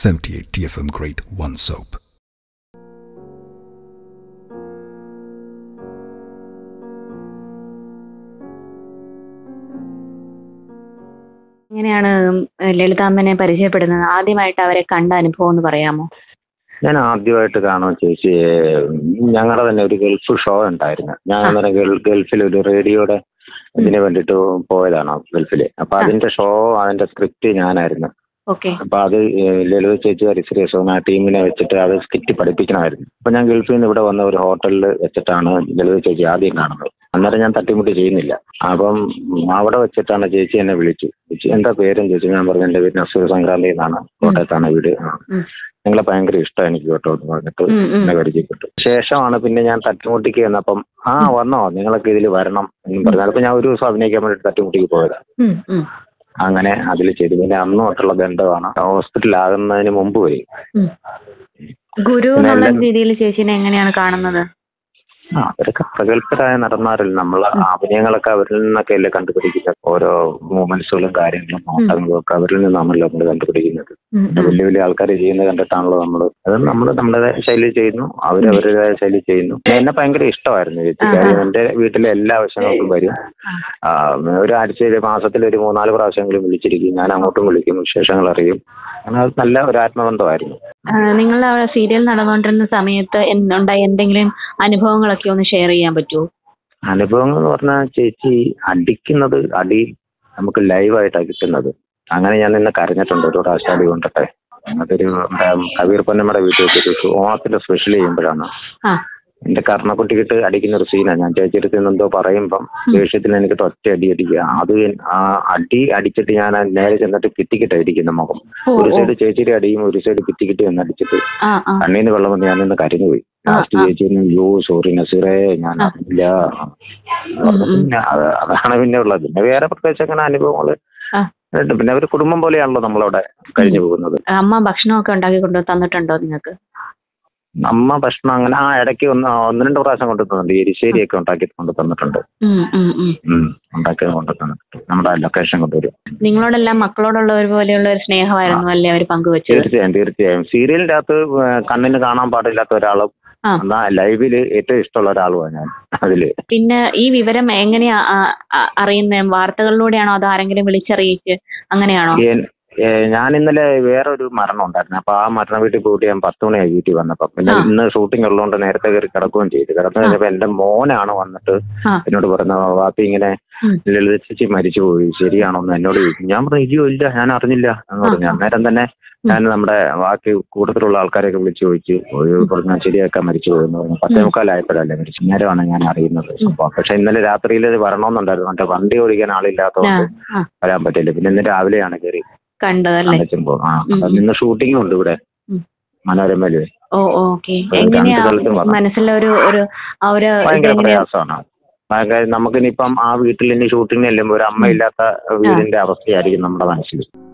78 TFM Grade 1 Soap. എങ്ങനെയാണ് ലളിതാമ്മനെ പരിചയപ്പെടുന്നത് ആദ്യമായിട്ട് അവരെ കണ്ട അനുഭവം ഒന്ന് പറയാമോ ഞാൻ ആദ്യമായിട്ട് കാണുക ചേച്ചി ഞങ്ങളുടെ തന്നെ ഒരു ഗൾഫ് ഷോ ഉണ്ടായിരുന്നു ഞാൻ അന്നേരം ഗൾ- ഗൾഫിൽ ഒരു റേഡിയോയുടെ ഇതിന് വേണ്ടിയിട്ട് പോയതാണ് ഗൾഫില് അപ്പൊ അതിന്റെ ഷോ അതിന്റെ സ്ക്രിപ്റ്റ് ഞാനായിരുന്നു ഓക്കെ അപ്പൊ അത് ഏഹ് ലളിത ചേച്ചി ഹരിശ്രീ ആ ടീമിനെ വെച്ചിട്ട് അത് സ്കിറ്റ് പഠിപ്പിക്കണമായിരുന്നു അപ്പൊ ഞാൻ ഗൾഫിൽ നിന്ന് ഇവിടെ വന്ന ഒരു ഹോട്ടലിൽ വെച്ചിട്ടാണ് ലളിത ചേച്ചി ആദ്യം കാണുന്നത് അന്നേരം ഞാൻ തട്ടിമുട്ടി ചെയ്യുന്നില്ല അപ്പം അവിടെ വെച്ചിട്ടാണ് ചേച്ചി എന്നെ വിളിച്ചു ചേച്ചി എന്താ പേരും ചേച്ചി ഞാൻ പറഞ്ഞു എന്റെ പേര് നസൂർ സംക്രാന്തി എന്നാണ് കോട്ടയത്താണ് വീട് ആ. ഉം. നിങ്ങളെ ഭയങ്കര ഇഷ്ടമാണ് എനിക്ക് കേട്ടോ എന്ന് പറഞ്ഞിട്ട് ഉം, ഉം. എന്നെ പരിചയപ്പെട്ടു ശേഷമാണ് പിന്നെ ഞാൻ തട്ടിമുട്ടിക്ക് വന്നപ്പം ആ വന്നോ നിങ്ങളൊക്കെ ഇതിൽ വരണം എന്ന് പറഞ്ഞു അപ്പൊ ഞാൻ ഒരു ദിവസം അഭിനയിക്കാൻ വേണ്ടിട്ട് തട്ടിമുട്ടിക്ക് പോയതാണ് ഉം, ഉം, അങ്ങനെ അതിൽ ചെയ്തു പിന്നെ അന്ന് തൊട്ടുള്ള ബന്ധമാണ് ഹോസ്പിറ്റലാകുന്നതിന് മുമ്പ് വരെ ഉം. ഗുരു എന്നുള്ള രീതിയിൽ ചേച്ചിനെ എങ്ങനെയാണ് കാണുന്നത് ആ അവരൊക്കെ പ്രഗത്ഭരായ നടന്മാരല്ല നമ്മളെ അഭിനയങ്ങളൊക്കെ അവരിൽ നിന്നൊക്കെ അല്ലേ കണ്ടുപിടിക്കുന്നത് ഓരോ മൂമെന്റ്സുകളും കാര്യങ്ങളും നോട്ടങ്ങളും ഒക്കെ അവരിൽ നിന്നാണല്ലോ നമ്മൾ കണ്ടുപിടിക്കുന്നത് ഉം, ഉം. വലിയ വലിയ ആൾക്കാർ ചെയ്യുന്നത് കണ്ടിട്ടാണല്ലോ നമ്മൾ അത് നമ്മൾ നമ്മുടേതായ ശൈലി ചെയ്യുന്നു അവർ അവരുടേതായ ശൈലി ചെയ്യുന്നു എന്നെ ഭയങ്കര ഇഷ്ടമായിരുന്നു ചേച്ചി കാര്യം എന്റെ വീട്ടിലെ എല്ലാ ആവശ്യങ്ങൾക്കും വരും ആ, ഒരു ആഴ്ചയിൽ മാസത്തിൽ ഒരു മൂന്നാല് പ്രാവശ്യമെങ്കിലും വിളിച്ചിരിക്കും ഞാൻ അങ്ങോട്ടും വിളിക്കും വിശേഷങ്ങൾ അറിയും അങ്ങനെ അത് നല്ല ഒരു ആത്മബന്ധമായിരുന്നു ആ, നിങ്ങൾ ആ സീരിയൽ നടന്നുകൊണ്ടിരുന്ന സമയത്ത് എന്ത് ഉണ്ടായ എന്തെങ്കിലും അനുഭവങ്ങളൊക്കെ ഒന്ന് ഷെയർ ചെയ്യാൻ പറ്റുമോ അനുഭവങ്ങൾ എന്ന് പറഞ്ഞാൽ ചേച്ചി അടിക്കുന്നത് അടി നമുക്ക് ലൈവായിട്ടാണ് കിട്ടുന്നത് അങ്ങനെ ഞാൻ ഇന്ന് കരഞ്ഞിട്ടുണ്ട് ഒരു പ്രാവശ്യം അടി കൊണ്ടിട്ടെ അതൊരു നമ്മുടെ കബീർ പൊന്നമ്മയുടെ വീട്ടിൽ വെച്ചിട്ട് ഓണത്തിന്റെ സ്പെഷ്യൽ ചെയ്യുമ്പോഴാണ് ആ എന്റെ കർണക്കുട്ടിക്കിട്ട് അടിക്കുന്ന ഒരു സീനാണ് ഞാൻ ചേച്ചിയുടെ എന്തോ പറയുമ്പം ദേഷ്യത്തിൽ എനിക്ക് ഒറ്റ അടി അടിക്കുക അത് എൻ- ആ അടി അടിച്ചിട്ട് ഞാൻ ആ നേരെ ചെന്നിട്ട് കിറ്റിക്കിട്ട് അടിക്കുന്ന മുഖം ഓ, ഒരു ഓ. സൈഡ് ചേച്ചിയുടെ അടിയും ഒരു സൈഡ് കിറ്റിക്കിട്ട് എന്ന് അടിച്ചിട്ട് ആ ആ കണ്ണീന്ന് വെള്ളം വന്ന് ഞാൻ നിന്ന് കരഞ്ഞുപോയി ആ, ലാസ്റ്റ് ആ. ചേച്ചി പറഞ്ഞു, യോ സോറി നസീറേ ഞാൻ അറിയില്ല പിന്നെ അത് അതാണ് പിന്നെ ഉള്ളത് പിന്നെ വേറെ പ്രത്യേകിച്ച് അങ്ങനെ അനുഭവങ്ങള് ആ. ഉണ്ട്. പിന്നെ ഒരു കുടുംബം പോലെയാണല്ലോ നമ്മളവിടെ കഴിഞ്ഞു പോകുന്നത് അമ്മ ഭക്ഷണമൊക്കെ ഉണ്ടാക്കി കൊണ്ട് തന്നിട്ടുണ്ടോ നിങ്ങൾക്ക് അമ്മ ഭക്ഷണം അങ്ങനെ ആ ഇടയ്ക്ക് ഒന്ന് ഒന്ന് രണ്ട് പ്രാവശ്യം കൊണ്ടു തന്നിട്ടുണ്ട് എരിശ്ശേരിയൊക്കെ ഉണ്ടാക്കി കൊണ്ട് തന്നിട്ടുണ്ട് ഉം, ഉം, ഉം. ഉം, ഉണ്ടാക്കി കൊണ്ട് തന്നിട്ടുണ്ട് നമ്മുടെ ലൊക്കേഷൻ കൊണ്ടുവരും നിങ്ങളോടെല്ലാം മക്കളോടുള്ള ഒരു പോലെയുള്ള ഒരു സ്നേഹമായിരുന്നു അല്ലേ അവർ പങ്കുവെച്ചത് തീർച്ചയായും തീർച്ചയായും സീരിയലിന്റെ അകത്ത് ഏഹ്, കണ്ണിന് കാണാൻ പാടില്ലാത്ത ഒരാളും ആ. എന്നാ ലൈവില് ഏറ്റവും ഇഷ്ടമുള്ള ഒരാളുമാണ് ഞാൻ അതില് പിന്നെ ഈ വിവരം എങ്ങനെയാ അറിയുന്നത് വാർത്തകളിലൂടെയാണോ അതോ ആരെങ്കിലും വിളിച്ചറിയിച്ച് അങ്ങനെയാണോ എൻ- ഏ, ഞാൻ ഇന്നലെ വേറൊരു മരണം ഉണ്ടായിരുന്നു അപ്പൊ ആ മരണ വീട്ടിൽ പോയിട്ട് ഞാൻ പത്ത് മണിയായി വീട്ടിൽ വന്നപ്പോ പിന്നെ ആ. ഇന്ന് ഷൂട്ടിംഗ് ഉള്ളതുകൊണ്ട് നേരത്തെ കയറി കിടക്കുകയും ചെയ്തു കിടന്നു കഴിഞ്ഞപ്പോ എന്റെ മോനാണ് വന്നിട്ട് ആ. എന്നോട് പറഞ്ഞത് വാപ്പി ഇങ്ങനെ ഉം. ലളിത ചേച്ചി മരിച്ചുപോയി ശരിയാണോ എന്ന് എന്നോട് ചോദിച്ചു ഞാൻ പറഞ്ഞു ഇല്ലയോ ഇല്ല ഞാൻ അറിഞ്ഞില്ല എന്ന് പറഞ്ഞു അന്നേരം തന്നെ ഞാൻ നമ്മുടെ ബാക്കി കൂട്ടത്തിലുള്ള ആൾക്കാരെയൊക്കെ വിളിച്ചു ചോദിച്ചു ഒരു പറഞ്ഞു ശരിയാക്കാൻ മരിച്ചു പോയെന്ന് പറഞ്ഞു പത്തേ മുക്കാലായപ്പോഴല്ലേ മരിച്ചു നേരമാണ് ഞാൻ അറിയുന്നത് സംഭവം പക്ഷെ ഇന്നലെ രാത്രിയിൽ വരണമെന്നുണ്ടായിരുന്നു മറ്റേ വണ്ടി ഓടിക്കാൻ ആ ആളില്ലാത്തതുകൊണ്ട് ആ വരാൻ പറ്റില്ല പിന്നെ ഇന്ന് രാവിലെയാണ് കയറി കണ്ടതല്ലേ അടച്ചുമ്പോ ആ ഉം. അപ്പൊ ഇന്ന് ഷൂട്ടിംഗ് ഉണ്ട് ഇവിടെ ഉം. മനോരമയില് ഓ ഓക്കെ ഒരു എങ്ങനെയാ രണ്ട് സ്ഥലത്തും വന്നു. മനസ്സിലൊരു ഒരു ആ ഒരു ഭയങ്കര ഇതെങ്ങനെയാ പ്രയാസമാണ് ഭയങ്കര നമുക്കിനിപ്പം ആ വീട്ടിൽ ഇനി ഷൂട്ടിംഗ് ചെല്ലുമ്പോൾ ഒരു അമ്മ ഇല്ലാത്ത വീടിന്റെ അവസ്ഥയായിരിക്കും നമ്മുടെ മനസ്സിൽ